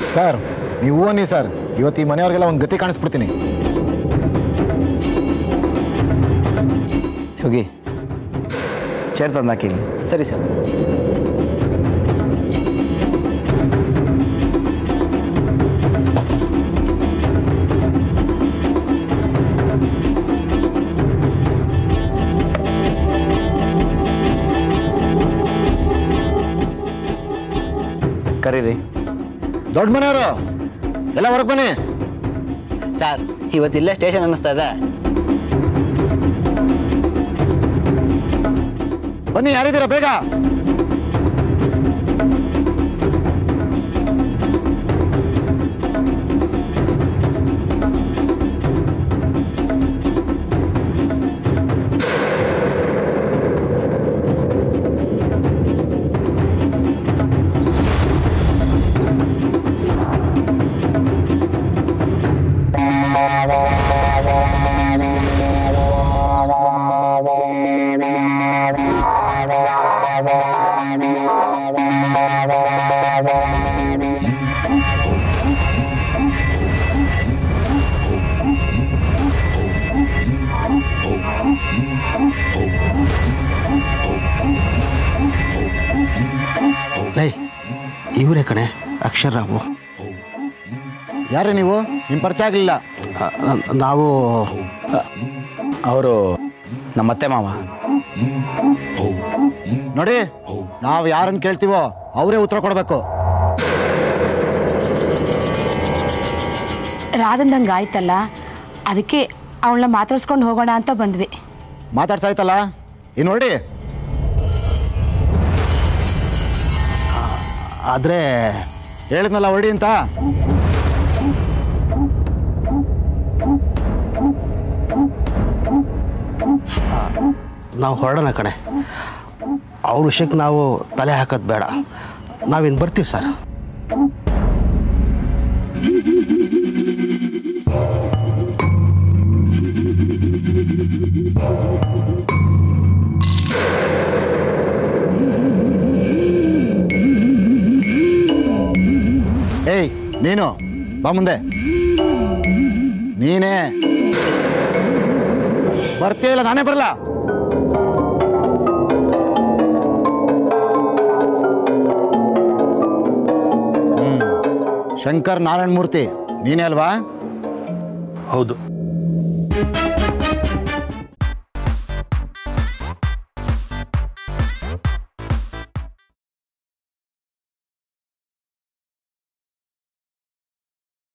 sir ನೀವು ಅನ್ನಿ sir ಇವತ್ತು ಈ ಮನೆಯವ್ರಿಗೆಲ್ಲ ಒಂದು ಗತಿ ಕಾಣಿಸ್ಬಿಡ್ತೀನಿ ಹೋಗಿ ಚೇರ್ ತಂದಾಕಿ ಸರಿ ಸರ್ ಕರೀರಿ ದೊಡ್ಡ ಮನೆಯವರು ಎಲ್ಲ ಹೊರಗೆ ಬನ್ನಿ ಸರ್ ಇವತ್ತಿಲ್ಲೇ ಸ್ಟೇಷನ್ ಅನ್ನಿಸ್ತಾ ಇದೆ ಬನ್ನಿ ಯಾರಿದ್ದೀರಾ ಬೇಗ ಲೈ ಇವರೇ ಕಣೆ ಅಕ್ಷರರಾವು ಯಾರೇ ನೀವು ನಿಮ್ಮ ಪರಿಚಯ ಆಗಲಿಲ್ಲ ಆ, ನಾವು ಅವರು ನಮ್ಮತ್ತೆ ಮಾವ ನೋಡಿ ನಾವು ಯಾರನ್ನು ಕೇಳ್ತೀವೋ ಅವರೇ ಉತ್ತರ ಕೊಡಬೇಕು ರಾಧಂದಂಗೆ ಆಯ್ತಲ್ಲ ಅದಕ್ಕೆ ಅವಳನ್ನ ಮಾತಾಡ್ಸ್ಕೊಂಡು ಹೋಗೋಣ ಅಂತ ಬಂದ್ವಿ ಮಾತಾಡ್ಸಾಯ್ತಲ್ಲ ಇನ್ನು ನೋಡಿ ಆದರೆ ಹೇಳಿದ್ನಲ್ಲ ಹೊರಡಿ ಅಂತ ನಾವು ಹೊರಡೋಣ ಕಣೆ ಅವ್ರ ವಿಷಯಕ್ಕೆ ನಾವು ತಲೆ ಹಾಕೋದು ಬೇಡ ನಾವಿನ್ನು ಬರ್ತೀವಿ ಸರ್ ಏಯ್ ನೀನು ಬಾ ಮುಂದೆ ನೀನೇ ಬರ್ತೀಯ ಇಲ್ಲ ನಾನೇ ಬರಲ್ಲ ಹ್ಮ್ ಶಂಕರ್ ನಾರಾಯಣ ಮೂರ್ತಿ ನೀನೇ ಅಲ್ವಾ ಹೌದು